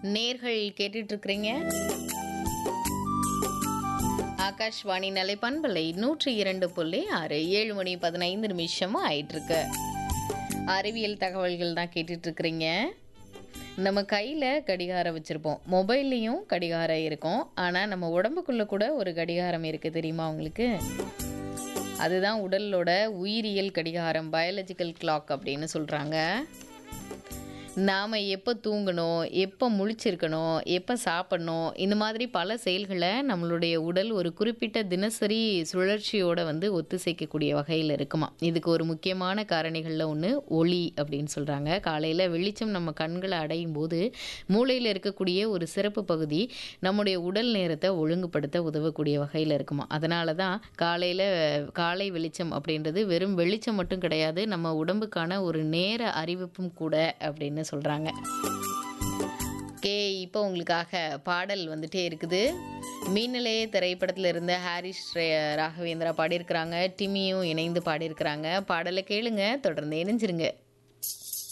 நேர்கள் கேட்டுட்டு இருக்கிறீங்க ஆகாஷ்வாணி நிலை பண்பலை நூற்றி இரண்டு புள்ளி ஆறு ஏழு மணி பதினைந்து நிமிஷமும் ஆயிட்டு இருக்கு அறிவியல் தகவல்கள் தான் கேட்டுட்டு இருக்கிறீங்க நம்ம கையில் கடிகாரம் வச்சுருப்போம் மொபைல்லையும் கடிகாரம் இருக்கும் ஆனால் நம்ம உடம்புக்குள்ளே கூட ஒரு கடிகாரம் இருக்குது தெரியுமா உங்களுக்கு அதுதான் உடலோட உயிரியல் கடிகாரம் பயாலஜிக்கல் கிளாக் அப்படின்னு சொல்கிறாங்க நாம் எப்போ தூங்கணும் எப்போ முழிச்சிருக்கணும் எப்போ சாப்பிடணும் இந்த மாதிரி பல செயல்களை நம்மளுடைய உடல் ஒரு குறிப்பிட்ட தினசரி சுழற்சியோட வந்து ஒத்துசைக்கக்கூடிய வகையில் இருக்குமா இதுக்கு ஒரு முக்கியமான காரணிகளில் ஒன்று ஒளி அப்படின்னு சொல்கிறாங்க காலையில் வெளிச்சம் நம்ம கண்களை அடையும் போது மூளையில் இருக்கக்கூடிய ஒரு சிறப்பு பகுதி நம்முடைய உடல் நேரத்தை ஒழுங்குபடுத்த உதவக்கூடிய வகையில் இருக்குமா அதனால தான் காலையில் காலை வெளிச்சம் அப்படின்றது வெறும் வெளிச்சம் மட்டும் கிடையாது நம்ம உடம்புக்கான ஒரு நேர அறிவிப்பும் கூட அப்படின்னு சொல்கிறாங்க கே இப்போ உங்களுக்காக பாடல் வந்துட்டே இருக்குது மீனலே திரைப்படத்தில் இருந்த ஹாரிஸ் ரே- ராகவேந்திரா பாடியிருக்கிறாங்க டிமியும் இணைந்து பாடியிருக்கிறாங்க பாடலை கேளுங்க தொடர்ந்து இணைஞ்சிருங்க